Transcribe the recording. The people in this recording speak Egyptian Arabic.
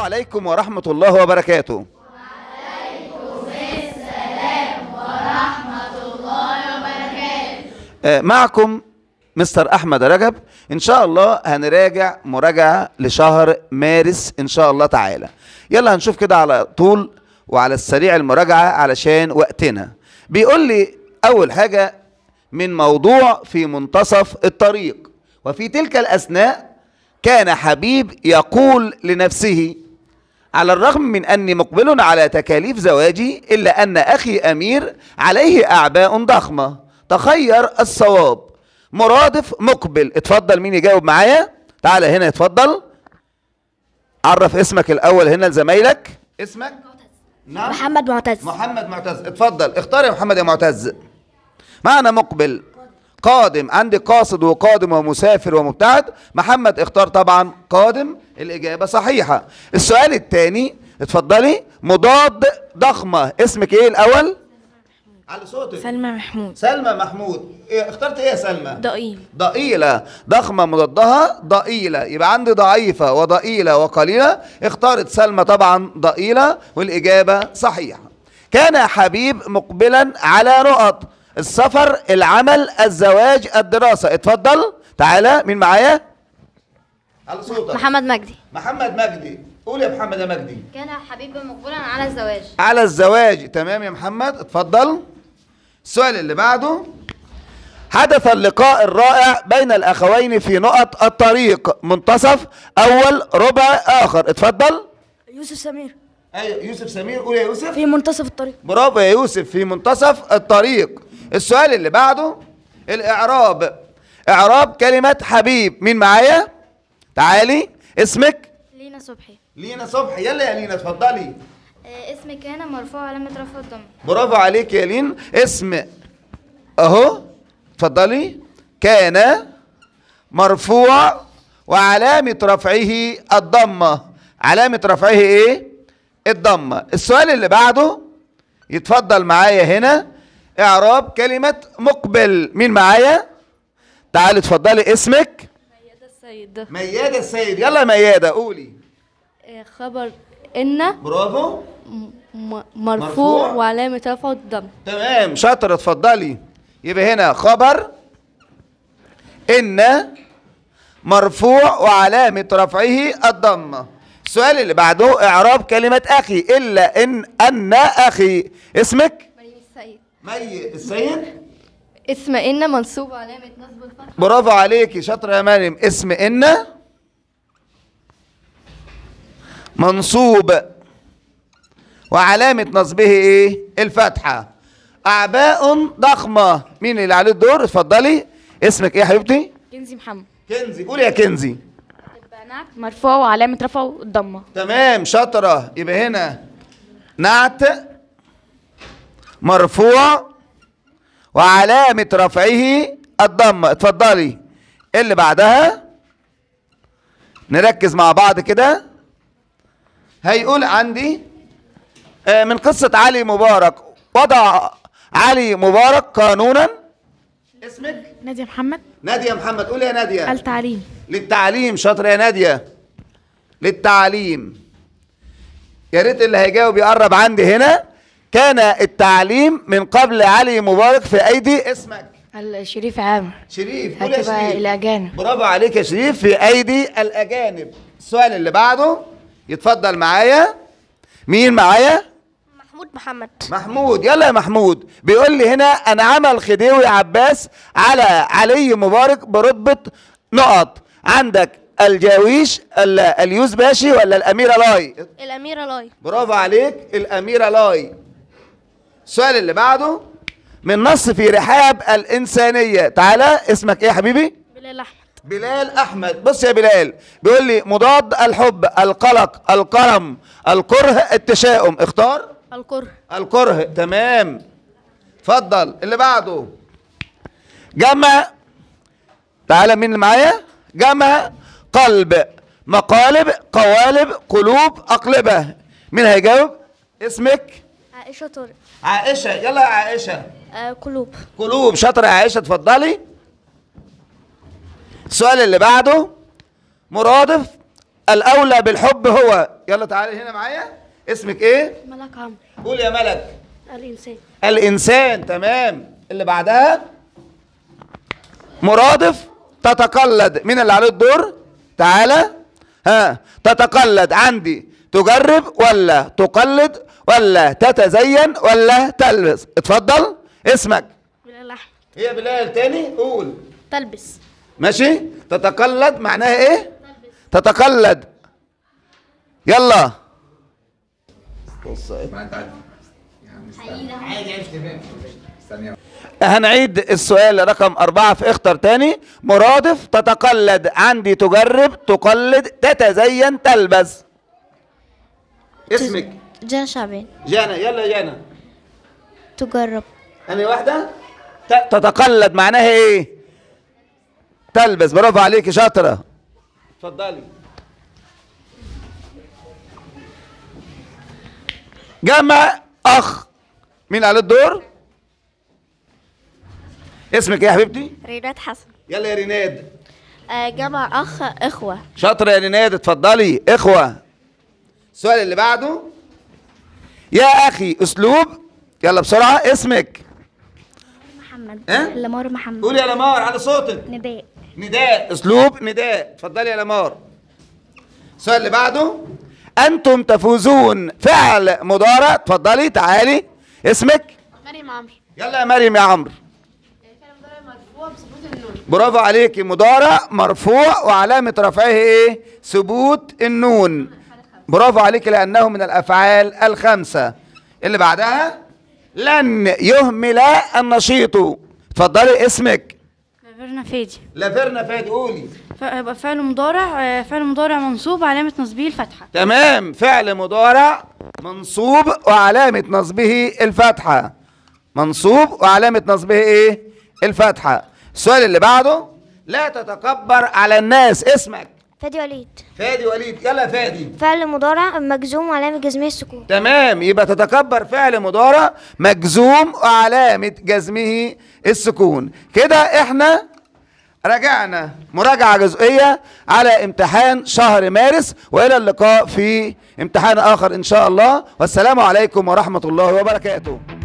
عليكم ورحمة الله وبركاته آه، معكم مستر احمد رجب ان شاء الله هنراجع مراجعه لشهر مارس ان شاء الله تعالى يلا هنشوف كده على طول وعلى السريع المراجعه علشان وقتنا بيقول لي اول حاجه من موضوع في منتصف الطريق وفي تلك الاثناء كان حبيب يقول لنفسه على الرغم من أني مقبل على تكاليف زواجي إلا أن أخي أمير عليه أعباء ضخمة تخير الصواب مرادف مقبل اتفضل مين يجاوب معايا تعال هنا اتفضل عرف اسمك الأول هنا لزمايلك اسمك نعم محمد معتز محمد معتز اتفضل اختار يا محمد يا معتز معنا مقبل قادم عندي قاصد وقادم ومسافر ومبتعد محمد اختار طبعا قادم الإجابة صحيحة السؤال الثاني اتفضلي مضاد ضخمة اسمك ايه الأول على صوتك سلمى محمود سلمى محمود إيه اخترت ايه يا سلمى ضئيل ضئيلة ضخمة مضادها ضئيلة يبقى عندي ضعيفة وضئيلة وقليلة اختارت سلمى طبعا ضئيلة والإجابة صحيحة كان حبيب مقبلا على نقط السفر العمل الزواج الدراسة اتفضل تعالى مين معايا على صوتك محمد مجدي محمد مجدي قول يا محمد يا مجدي كان حبيبا مقبلا على الزواج على الزواج تمام يا محمد اتفضل السؤال اللي بعده حدث اللقاء الرائع بين الاخوين في نقط الطريق منتصف اول ربع اخر اتفضل يوسف سمير ايوه يوسف سمير قول يا يوسف في منتصف الطريق برافو يا يوسف في منتصف الطريق السؤال اللي بعده الاعراب اعراب كلمه حبيب مين معايا تعالي اسمك لينا صبحي لينا صبحي يلا يا لينا اتفضلي اسم كان مرفوع علامة رفع الضم برافو عليك يا لين اسم اهو اتفضلي كان مرفوع وعلامة رفعه الضمة علامة رفعه ايه الضمة السؤال اللي بعده يتفضل معايا هنا اعراب كلمة مقبل مين معايا تعالي اتفضلي اسمك ميادة السيد ميادة السيد يلا يا ميادة قولي خبر إن برافو م- مرفوع. مرفوع وعلامة رفعه الضم تمام شاطر اتفضلي يبقى هنا خبر ان مرفوع وعلامة رفعه الضمة السؤال اللي بعده اعراب كلمة اخي الا ان ان اخي اسمك مريم السيد مي السيد اسم إن منصوب علامة نصب الفتح برافو عليكي شاطرة يا مريم اسم ان منصوب وعلامة نصبه ايه الفتحة اعباء ضخمة مين اللي عليه الدور اتفضلي اسمك ايه يا حبيبتي كنزي محمد كنزي قولي يا كنزي نعت مرفوع وعلامة رفعه الضمة تمام شاطرة يبقى هنا نعت مرفوع وعلامة رفعه الضمة اتفضلي اللي بعدها نركز مع بعض كده هيقول عندي آه، من قصة علي مبارك وضع علي مبارك قانونا اسمك نادية محمد نادية محمد قولي يا نادية التعليم للتعليم شاطر يا نادية للتعليم يا ريت اللي هيجاوب يقرب عندي هنا كان التعليم من قبل علي مبارك في ايدي اسمك الشريف عامر شريف قول يا هتبقى شريف الأجانب برافو عليك يا شريف في ايدي الاجانب السؤال اللي بعده يتفضل معايا مين معايا محمود محمد محمود يلا يا محمود بيقول لي هنا انا عمل خديوي عباس على علي مبارك برتبة نقط عندك الجاويش ال- اليوز باشي ولا الاميرة لاي الأميرة لاي برافو عليك الاميرة لاي السؤال اللي بعده من نص في رحاب الانسانية تعالى اسمك ايه يا حبيبي بلال أحمد بلال احمد بص يا بلال بيقول لي مضاد الحب القلق الكرم الكره التشاؤم اختار الكره الكره تمام اتفضل اللي بعده جمع تعالى مين اللي معايا جمع قلب مقالب قوالب قلوب أقلبة مين هيجاوب اسمك عائشة طارق عائشة يلا يا عائشة آه قلوب قلوب شاطرة يا عائشة اتفضلي السؤال اللي بعده مرادف الأولى بالحب هو يلا تعالي هنا معايا اسمك ايه ملك عمرو قول يا ملك الإنسان الانسان تمام اللي بعدها مرادف تتقلد مين اللي عليه الدور تعالى ها تتقلد عندي تجرب ولا تقلد ولا تتزين ولا تلبس اتفضل اسمك بلال أحمد هي بلال تاني قول تلبس ماشي تتقلد معناها ايه تتقلد يلا هنعيد السؤال رقم أربعة في اختر تاني مرادف تتقلد عندي تجرب تقلد تتزين تلبس اسمك جانا شعبان جانا يلا جانا تجرب أنا واحدة ت- تتقلد معناها ايه تلبس برافو عليكي شاطرة اتفضلي جمع اخ مين على الدور اسمك ايه يا حبيبتي رينات حسن يلا يا ريناد جمع أخ إخوة شاطرة يا ريناد اتفضلي اخوة السؤال اللي بعده يا اخي اسلوب يلا بسرعة اسمك محمد ها؟ لمار محمد قولي يا لمار على صوتك نداء نداء اسلوب نداء اتفضلي يا لمار السؤال اللي بعده انتم تفوزون فعل مضارع اتفضلي تعالي اسمك مريم عمرو يلا يا مريم يا عمرو مرفوع بثبوت النون برافو عليكي مضارع مرفوع وعلامة رفعه ايه ثبوت النون برافو عليكي لأنه من الأفعال الخمسة اللي بعدها لن يهمل النشيط اتفضلي اسمك فيرنا فادي لافيرنا فادي قولي ف- يبقى فعل مضارع آه، فعل مضارع منصوب علامة نصبه الفتحة تمام فعل مضارع منصوب وعلامة نصبه الفتحة منصوب وعلامة نصبه ايه الفتحة السؤال اللي بعده لا تتكبر على الناس اسمك فادي وليد فادي وليد يلا يا فادي فعل مضارع مجزوم وعلامة جزمية السكون تمام يبقى تتكبر فعل مضارع مجزوم وعلامة جزمه السكون كده احنا رجعنا مراجعة جزئية على امتحان شهر مارس وإلى اللقاء في امتحان آخر إن شاء الله والسلام عليكم ورحمة الله وبركاته